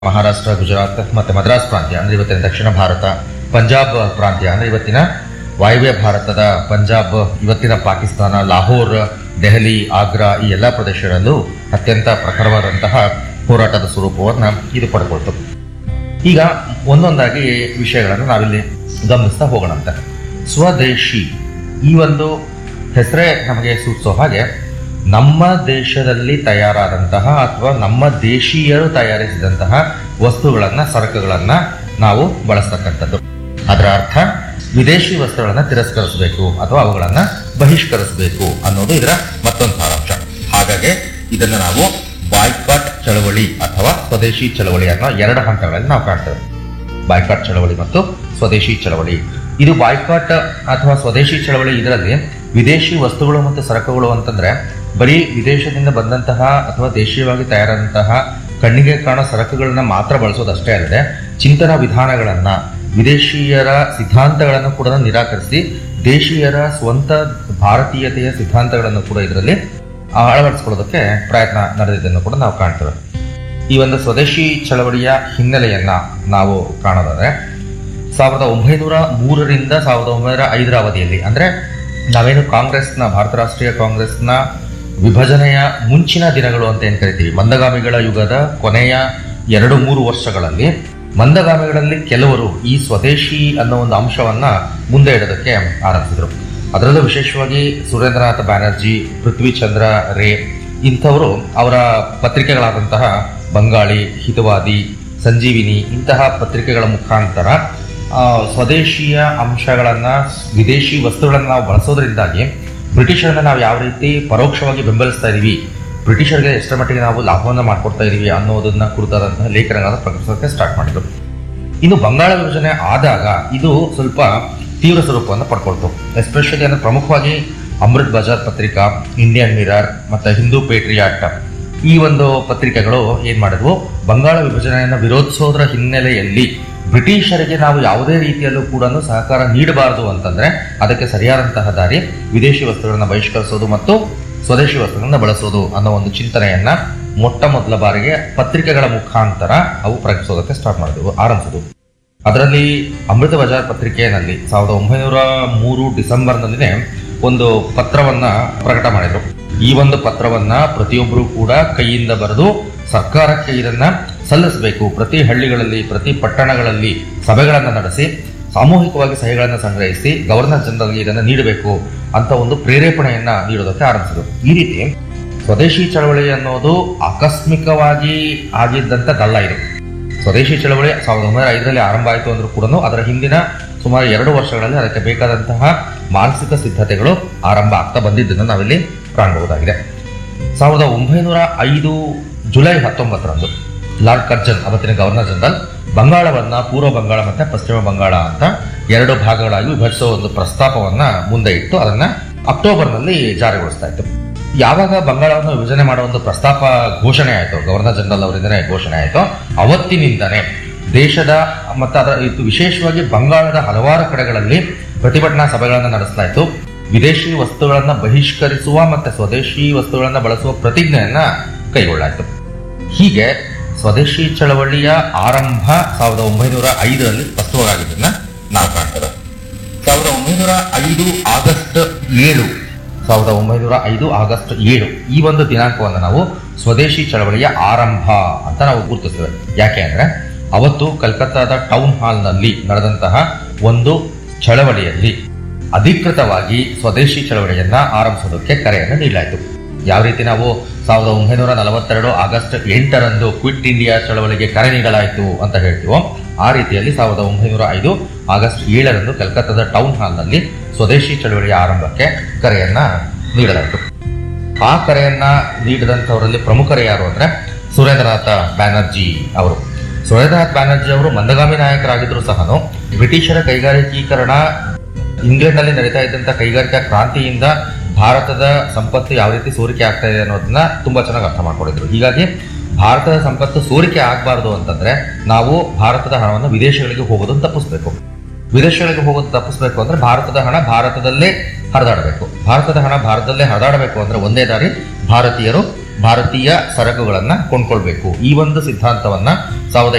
ಮಹಾರಾಷ್ಟ್ರ ಗುಜರಾತ್ ಮತ್ತು ಮದ್ರಾಸ್ ಪ್ರಾಂತ್ಯ ಅಂದರೆ ಇವತ್ತಿನ ದಕ್ಷಿಣ ಭಾರತ ಪಂಜಾಬ್ ಪ್ರಾಂತ್ಯ ಅಂದರೆ ಇವತ್ತಿನ ವಾಯವ್ಯ ಭಾರತದ ಪಂಜಾಬ್ ಇವತ್ತಿನ ಪಾಕಿಸ್ತಾನ ಲಾಹೋರ್ ದೆಹಲಿ ಆಗ್ರಾ ಈ ಎಲ್ಲ ಪ್ರದೇಶಗಳಲ್ಲೂ ಅತ್ಯಂತ ಪ್ರಖರವಾದಂತಹ ಹೋರಾಟದ ಸ್ವರೂಪವನ್ನು ಇದು ಪಡ್ಕೊಳ್ತು ಈಗ ಒಂದೊಂದಾಗಿ ವಿಷಯಗಳನ್ನು ನಾವಿಲ್ಲಿ ಗಮನಿಸ್ತಾ ಹೋಗೋಣಂತೆ ಸ್ವದೇಶಿ ಈ ಒಂದು ಹೆಸರೇ ನಮಗೆ ಸೂಚಿಸೋ ಹಾಗೆ ನಮ್ಮ ದೇಶದಲ್ಲಿ ತಯಾರಾದಂತಹ ಅಥವಾ ನಮ್ಮ ದೇಶೀಯರು ತಯಾರಿಸಿದಂತಹ ವಸ್ತುಗಳನ್ನ ಸರಕುಗಳನ್ನ ನಾವು ಬಳಸ್ತಕ್ಕಂಥದ್ದು ಅದರ ಅರ್ಥ ವಿದೇಶಿ ವಸ್ತುಗಳನ್ನ ತಿರಸ್ಕರಿಸಬೇಕು ಅಥವಾ ಅವುಗಳನ್ನ ಬಹಿಷ್ಕರಿಸಬೇಕು ಅನ್ನೋದು ಇದರ ಮತ್ತೊಂದು ಸಾರಾಂಶ ಹಾಗಾಗಿ ಇದನ್ನು ನಾವು ಬಾಯ್ಕಾಟ್ ಚಳವಳಿ ಅಥವಾ ಸ್ವದೇಶಿ ಚಳವಳಿ ಅನ್ನೋ ಎರಡು ಹಂತಗಳಲ್ಲಿ ನಾವು ಕಾಣ್ತೇವೆ ಬಾಯ್ಕಾಟ್ ಚಳವಳಿ ಮತ್ತು ಸ್ವದೇಶಿ ಚಳವಳಿ ಇದು ಬಾಯ್ಕಾಟ್ ಅಥವಾ ಸ್ವದೇಶಿ ಚಳವಳಿ ಇದರಲ್ಲಿ ವಿದೇಶಿ ವಸ್ತುಗಳು ಮತ್ತು ಸರಕುಗಳು ಅಂತಂದ್ರೆ ಬರೀ ವಿದೇಶದಿಂದ ಬಂದಂತಹ ಅಥವಾ ದೇಶೀಯವಾಗಿ ತಯಾರಾದಂತಹ ಕಣ್ಣಿಗೆ ಕಾಣೋ ಸರಕುಗಳನ್ನ ಮಾತ್ರ ಬಳಸೋದಷ್ಟೇ ಅಲ್ಲದೆ ಚಿಂತನಾ ವಿಧಾನಗಳನ್ನ ವಿದೇಶಿಯರ ಸಿದ್ಧಾಂತಗಳನ್ನು ಕೂಡ ನಿರಾಕರಿಸಿ ದೇಶೀಯರ ಸ್ವಂತ ಭಾರತೀಯತೆಯ ಸಿದ್ಧಾಂತಗಳನ್ನು ಕೂಡ ಇದರಲ್ಲಿ ಅಳವಡಿಸ್ಕೊಳ್ಳೋದಕ್ಕೆ ಪ್ರಯತ್ನ ನಡೆದಿದ್ದನ್ನು ಕೂಡ ನಾವು ಕಾಣ್ತೇವೆ ಈ ಒಂದು ಸ್ವದೇಶಿ ಚಳವಳಿಯ ಹಿನ್ನೆಲೆಯನ್ನ ನಾವು ಕಾಣೋದಾದ್ರೆ ಸಾವಿರದ ಒಂಬೈನೂರ ಮೂರರಿಂದ ಸಾವಿರದ ಒಂಬೈನೂರ ಐದರ ಅವಧಿಯಲ್ಲಿ ಅಂದ್ರೆ ನಾವೇನು ಕಾಂಗ್ರೆಸ್ನ ಭಾರತ ರಾಷ್ಟ್ರೀಯ ಕಾಂಗ್ರೆಸ್ನ ವಿಭಜನೆಯ ಮುಂಚಿನ ದಿನಗಳು ಅಂತ ಏನ್ ಕರಿತೀವಿ ಮಂದಗಾಮಿಗಳ ಯುಗದ ಕೊನೆಯ ಎರಡು ಮೂರು ವರ್ಷಗಳಲ್ಲಿ ಮಂದಗಾಮಿಗಳಲ್ಲಿ ಕೆಲವರು ಈ ಸ್ವದೇಶಿ ಅನ್ನೋ ಒಂದು ಅಂಶವನ್ನ ಮುಂದೆ ಇಡೋದಕ್ಕೆ ಆರಂಭಿಸಿದರು ಅದರಲ್ಲೂ ವಿಶೇಷವಾಗಿ ಸುರೇಂದ್ರನಾಥ ಬ್ಯಾನರ್ಜಿ ಪೃಥ್ವಿ ಚಂದ್ರ ರೇ ಇಂಥವರು ಅವರ ಪತ್ರಿಕೆಗಳಾದಂತಹ ಬಂಗಾಳಿ ಹಿತವಾದಿ ಸಂಜೀವಿನಿ ಇಂತಹ ಪತ್ರಿಕೆಗಳ ಮುಖಾಂತರ ಆ, ಸ್ವದೇಶೀಯ ಅಂಶಗಳನ್ನ ವಿದೇಶಿ ವಸ್ತುಗಳನ್ನ ನಾವು ಬಳಸೋದ್ರಿಂದಾಗಿ ಬ್ರಿಟಿಷರನ್ನ ನಾವು ಯಾವ ರೀತಿ ಪರೋಕ್ಷವಾಗಿ ಬೆಂಬಲಿಸ್ತಾ ಇದೀವಿ ಬ್ರಿಟಿಷರಿಗೆ ಎಷ್ಟರ ಮಟ್ಟಿಗೆ ನಾವು ಲಾಭವನ್ನು ಮಾಡ್ಕೊಡ್ತಾ ಇದೀವಿ ಅನ್ನೋದನ್ನ ಕುರಿತಾದಂತಹ ಲೇಖನಗಳನ್ನು ಪ್ರಕಟಿಸೋಕೆ ಸ್ಟಾರ್ಟ್ ಮಾಡಿದ್ರು ಇನ್ನು ಬಂಗಾಳ ವಿಭಜನೆ ಆದಾಗ ಇದು ಸ್ವಲ್ಪ ತೀವ್ರ ಸ್ವರೂಪವನ್ನು ಪಡ್ಕೊಳ್ತು ಎಸ್ಪೆಷಲಿ ಅಂದ್ರೆ ಪ್ರಮುಖವಾಗಿ ಅಮೃತ್ ಬಜಾರ್ ಪತ್ರಿಕಾ ಇಂಡಿಯನ್ ಮಿರರ್ ಮತ್ತೆ ಹಿಂದೂ ಪೇಟ್ರಿಯಾಟ್ ಈ ಒಂದು ಪತ್ರಿಕೆಗಳು ಏನ್ ಮಾಡಿದ್ವು ಬಂಗಾಳ ವಿಭಜನೆಯನ್ನು ವಿರೋಧಿಸೋದ್ರ ಹಿನ್ನೆಲೆಯಲ್ಲಿ ಬ್ರಿಟಿಷರಿಗೆ ನಾವು ಯಾವುದೇ ರೀತಿಯಲ್ಲೂ ಕೂಡ ಸಹಕಾರ ನೀಡಬಾರದು ಅಂತಂದ್ರೆ ಅದಕ್ಕೆ ಸರಿಯಾದಂತಹ ದಾರಿ ವಿದೇಶಿ ವಸ್ತುಗಳನ್ನ ಬಹಿಷ್ಕರಿಸೋದು ಮತ್ತು ಸ್ವದೇಶಿ ವಸ್ತುಗಳನ್ನ ಬಳಸೋದು ಅನ್ನೋ ಒಂದು ಚಿಂತನೆಯನ್ನ ಮೊಟ್ಟ ಮೊದಲ ಬಾರಿಗೆ ಪತ್ರಿಕೆಗಳ ಮುಖಾಂತರ ಅವು ಪ್ರಕಟಿಸೋದಕ್ಕೆ ಸ್ಟಾರ್ಟ್ ಮಾಡಿದವು ಆರಂಭಿಸಿದವು ಅದರಲ್ಲಿ ಅಮೃತ ಬಜಾರ್ ಪತ್ರಿಕೆಯಲ್ಲಿ ಸಾವಿರದ ಒಂಬೈನೂರ ಮೂರು ಡಿಸೆಂಬರ್ನಲ್ಲಿನೇ ಒಂದು ಪತ್ರವನ್ನ ಪ್ರಕಟ ಮಾಡಿದ್ರು ಈ ಒಂದು ಪತ್ರವನ್ನ ಪ್ರತಿಯೊಬ್ಬರು ಕೂಡ ಕೈಯಿಂದ ಬರೆದು ಸರ್ಕಾರಕ್ಕೆ ಇದನ್ನ ಸಲ್ಲಿಸಬೇಕು ಪ್ರತಿ ಹಳ್ಳಿಗಳಲ್ಲಿ ಪ್ರತಿ ಪಟ್ಟಣಗಳಲ್ಲಿ ಸಭೆಗಳನ್ನ ನಡೆಸಿ ಸಾಮೂಹಿಕವಾಗಿ ಸಹಿಗಳನ್ನು ಸಂಗ್ರಹಿಸಿ ಗವರ್ನರ್ ಜನರಲ್ಗೆ ಇದನ್ನು ನೀಡಬೇಕು ಅಂತ ಒಂದು ಪ್ರೇರೇಪಣೆಯನ್ನ ನೀಡೋದಕ್ಕೆ ಆರಂಭಿಸಿದರು ಈ ರೀತಿ ಸ್ವದೇಶಿ ಚಳವಳಿ ಅನ್ನೋದು ಆಕಸ್ಮಿಕವಾಗಿ ಆಗಿದ್ದಂಥದ್ದಲ್ಲ ಇದು ಸ್ವದೇಶಿ ಚಳವಳಿ ಸಾವಿರದ ಒಂಬೈನೂರ ಐದರಲ್ಲಿ ಆರಂಭ ಆಯಿತು ಅಂದ್ರೂ ಕೂಡ ಅದರ ಹಿಂದಿನ ಸುಮಾರು ಎರಡು ವರ್ಷಗಳಲ್ಲಿ ಅದಕ್ಕೆ ಬೇಕಾದಂತಹ ಮಾನಸಿಕ ಸಿದ್ಧತೆಗಳು ಆರಂಭ ಆಗ್ತಾ ಬಂದಿದ್ದನ್ನು ನಾವಿಲ್ಲಿ ಕಾಣಬಹುದಾಗಿದೆ ಸಾವಿರದ ಒಂಬೈನೂರ ಐದು ಜುಲೈ ಹತ್ತೊಂಬತ್ತರಂದು ಲಾರ್ಡ್ ಕರ್ಜನ್ ಅವತ್ತಿನ ಗವರ್ನರ್ ಜನರಲ್ ಬಂಗಾಳವನ್ನ ಪೂರ್ವ ಬಂಗಾಳ ಮತ್ತೆ ಪಶ್ಚಿಮ ಬಂಗಾಳ ಅಂತ ಎರಡು ಭಾಗಗಳಾಗಿ ವಿಭಜಿಸುವ ಒಂದು ಪ್ರಸ್ತಾಪವನ್ನ ಮುಂದೆ ಇಟ್ಟು ಅದನ್ನ ಅಕ್ಟೋಬರ್ನಲ್ಲಿ ಜಾರಿಗೊಳಿಸ್ತಾ ಇತ್ತು ಯಾವಾಗ ಬಂಗಾಳವನ್ನು ವಿಭಜನೆ ಮಾಡುವ ಒಂದು ಪ್ರಸ್ತಾಪ ಘೋಷಣೆ ಆಯಿತು ಗವರ್ನರ್ ಜನರಲ್ ಅವರಿಂದನೇ ಘೋಷಣೆ ಆಯಿತು ಅವತ್ತಿನಿಂದನೇ ದೇಶದ ಮತ್ತು ಅದರ ಇದು ವಿಶೇಷವಾಗಿ ಬಂಗಾಳದ ಹಲವಾರು ಕಡೆಗಳಲ್ಲಿ ಪ್ರತಿಭಟನಾ ಸಭೆಗಳನ್ನು ನಡೆಸಲಾಯಿತು ವಿದೇಶಿ ವಸ್ತುಗಳನ್ನು ಬಹಿಷ್ಕರಿಸುವ ಮತ್ತೆ ಸ್ವದೇಶಿ ಸಾವಿರಗಳನ್ನ ಬಳಸುವ ಪ್ರತಿಜ್ಞೆಯನ್ನ ಕೈಗೊಳ್ಳಾಯಿತು ಹೀಗೆ ಸ್ವದೇಶಿ ಚಳವಳಿಯ ಆರಂಭ ಸಾವಿರದ ಒಂಬೈನೂರ ಐದರಲ್ಲಿ ಸ್ಪಷ್ಟವಾಗಿದ್ದನ್ನ ನಾವು ಕಾಣ್ತೇವೆ ಸಾವಿರದ ಒಂಬೈನೂರ ಐದು ಆಗಸ್ಟ್ ಏಳು ಸಾವಿರದ ಒಂಬೈನೂರ ಐದು ಆಗಸ್ಟ್ ಏಳು ಈ ಒಂದು ದಿನಾಂಕವನ್ನು ನಾವು ಸ್ವದೇಶಿ ಚಳವಳಿಯ ಆರಂಭ ಅಂತ ನಾವು ಗುರುತಿಸ್ತೇವೆ ಯಾಕೆ ಅಂದ್ರೆ ಅವತ್ತು ಕಲ್ಕತ್ತಾದ ಟೌನ್ ಹಾಲ್ನಲ್ಲಿ ನಡೆದಂತಹ ಒಂದು ಚಳವಳಿಯಲ್ಲಿ ಅಧಿಕೃತವಾಗಿ ಸ್ವದೇಶಿ ಚಳವಳಿಯನ್ನ ಆರಂಭಿಸೋದಕ್ಕೆ ಕರೆಯನ್ನು ನೀಡಲಾಯಿತು ಯಾವ ರೀತಿ ನಾವು ಸಾವಿರದ ಒಂಬೈನೂರ ನಲವತ್ತೆರಡು ಆಗಸ್ಟ್ ಎಂಟರಂದು ಕ್ವಿಟ್ ಇಂಡಿಯಾ ಚಳವಳಿಗೆ ಕರೆ ನೀಡಲಾಯಿತು ಅಂತ ಹೇಳ್ತೀವೋ ಆ ರೀತಿಯಲ್ಲಿ ಸಾವಿರದ ಒಂಬೈನೂರ ಐದು ಆಗಸ್ಟ್ ಏಳರಂದು ಕಲ್ಕತ್ತಾದ ಟೌನ್ ಹಾಲ್ನಲ್ಲಿ ಸ್ವದೇಶಿ ಚಳವಳಿಯ ಆರಂಭಕ್ಕೆ ಕರೆಯನ್ನ ನೀಡಲಾಯಿತು ಆ ಕರೆಯನ್ನ ನೀಡಿದಂಥವರಲ್ಲಿ ಪ್ರಮುಖರು ಯಾರು ಅಂದ್ರೆ ಸುರೇಂದ್ರನಾಥ ಬ್ಯಾನರ್ಜಿ ಅವರು ಸುರೇಂದ್ರನಾಥ್ ಬ್ಯಾನರ್ಜಿ ಅವರು ಮಂದಗಾಮಿ ನಾಯಕರಾಗಿದ್ರು ಸಹ ಬ್ರಿಟಿಷರ ಕೈಗಾರಿಕೀಕರಣ ಇಂಗ್ಲೆಂಡ್ನಲ್ಲಿ ನಡೀತಾ ಇದ್ದಂಥ ಕೈಗಾರಿಕಾ ಕ್ರಾಂತಿಯಿಂದ ಭಾರತದ ಸಂಪತ್ತು ಯಾವ ರೀತಿ ಸೋರಿಕೆ ಆಗ್ತಾ ಇದೆ ಅನ್ನೋದನ್ನ ತುಂಬಾ ಚೆನ್ನಾಗಿ ಅರ್ಥ ಮಾಡ್ಕೊಂಡಿದ್ರು ಹೀಗಾಗಿ ಭಾರತದ ಸಂಪತ್ತು ಸೋರಿಕೆ ಆಗಬಾರ್ದು ಅಂತಂದ್ರೆ ನಾವು ಭಾರತದ ಹಣವನ್ನು ವಿದೇಶಗಳಿಗೆ ಹೋಗೋದನ್ನು ತಪ್ಪಿಸ್ಬೇಕು ವಿದೇಶಗಳಿಗೆ ಹೋಗೋದು ತಪ್ಪಿಸ್ಬೇಕು ಅಂದ್ರೆ ಭಾರತದ ಹಣ ಭಾರತದಲ್ಲೇ ಹರಿದಾಡಬೇಕು ಭಾರತದ ಹಣ ಭಾರತದಲ್ಲೇ ಹರಿದಾಡಬೇಕು ಅಂದ್ರೆ ಒಂದೇ ದಾರಿ ಭಾರತೀಯರು ಭಾರತೀಯ ಸರಕುಗಳನ್ನ ಕೊಂಡ್ಕೊಳ್ಬೇಕು ಈ ಒಂದು ಸಿದ್ಧಾಂತವನ್ನ ಸಾವಿರದ